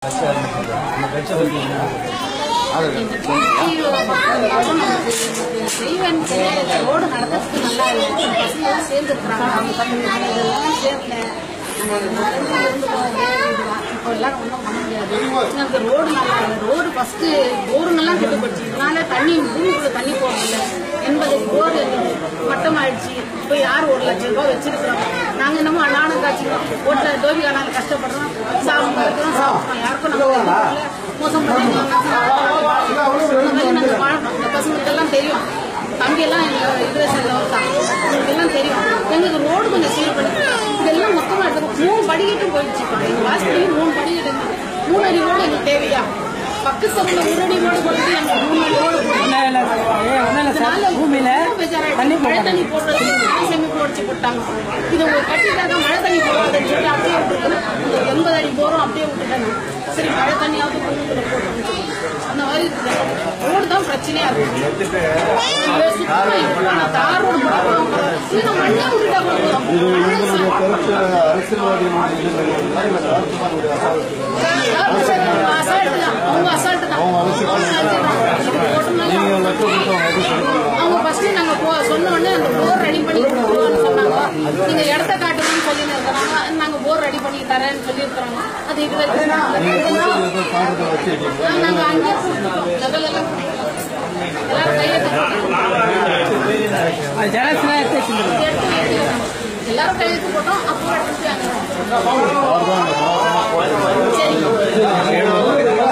செய்வேன் ரோடு நடக்கிறதுக்கு நல்லா இல்லை பசங்க சேர்ந்துருக்குறாங்க அவங்க தம்பி இதெல்லாம் சேர்ந்தேன் இப்போ எல்லாம் ஒன்றும் பண்ண முடியாது அந்த ரோடு நல்லா இல்லை ரோடு ஃபர்ஸ்ட் போருங்கெல்லாம் கெட்டு போச்சு இதனால தண்ணி பூமிக்குள்ள தண்ணி போகல எண்பது போர் மட்டமாயிடுச்சு இப்போ யார் ஒரு லட்சம் ரூபாய் வச்சிருக்கிறோம் நாங்கள் என்னமோ அண்ணானம் காட்சி ஓட்ட டோபி காணாங்க கஷ்டப்படுறோம் சாப்பிட்டு இருக்கிறோம் சாப்பிட்றோம் யாருக்கும் நம்ம மோசம் பண்ணி நாங்கள் வாழ்றோம் இந்த பசங்களுக்கெல்லாம் தெரியும் தம்பியெல்லாம் எங்க இதுல சேர்ந்தவங்க தான் எல்லாம் தெரியும் எங்களுக்கு ரோடு கொஞ்சம் சீர் பண்ணி இதெல்லாம் மொத்தமா எடுத்து மூணு படிக்கட்டும் போயிடுச்சு இப்போ எங்க வாசலையும் மூணு படிக்கட்டு இருக்கு. மூணு அடி ரோடு எங்களுக்கு தேவையா பக்கத்துல உள்ள ஒரு அடி ரோடு போட்டு எங்களுக்கு மூணு அடி ரோடு பூமியில தண்ணி மழை தண்ணி போடுறது சேமிப்பு உடச்சு போட்டாங்க இது ஒரு கட்டிட்டாங்க மழை தண்ணி போடாதுன்னு சொல்லி அப்படியே விட்டுட்டேன் இந்த எண்பது அடி போறோம் அப்படியே விட்டுட்டேன் சரி மழை தண்ணியாவது பூமிக்குள்ள போட்டோம் அந்த மாதிரி இருக்குது ரோடு தான் பிரச்சனையா இருக்கு இது சுத்தமா இருக்கு. ஆனா தார் ரோடு போட போறோம் இல்ல மண்ணே விட்டுட்டா கூட போதும். மழை சா- அசால்ட்டு தான். அவங்க அசால்ட்டு தான். அவங்க ஃபர்ஸ்ட் நாங்க போ- சொன்ன உடனே அந்த போர் ரெடி பண்ணி கொடுத்துருவோம்னு சொன்னாங்க நீங்க இடத்த காட்டுங்கன்னு சொல்லி இருக்கிறாங்க நாங்க போர் ரெடி பண்ணி தரேன்னு சொல்லி இருக்கிறாங்க அது இது வரைக்கும் நாங்க அங்கேயே கொடுத்துட்டோம் லெவல் எல்லாம் கொடுத்துட்டோம். எல்லாரும் கையெழுத்து போட்டு ஜெராக்ஸ்லாம் எடுத்து வச்சிருந்தோம் எடுத்து வைக்கிறோம். எல்லாரும் கையெழுத்து போட்டோம் அப்புறம் எடுத்துட்டு சரி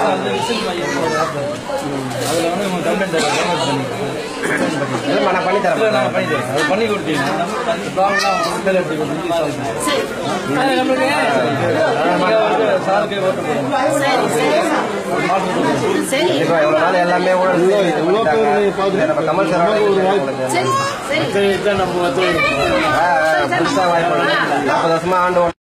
நான் பண்ணி தரேன் பண்ணி கொடுத்தீங்கன்னா ப்ராப்ளம் மக்கள் எப்படி கொஞ்சம் சால்வ் பண்ணுவோம் சரி அது நம்மளுக்கு சாருக்கு ஓட்டு போடுவோம் சரி சரி சரி இப்போ எவ்வளோ நாள் எல்லாமே ஊழல் செஞ்சு இது பண்ணிட்டாங்க. நம்ம கமல் சார் சரி சரி நம்ம வந்து புதுசாக வாய்ப்பு நாற்பது வருஷமா ஆண்டு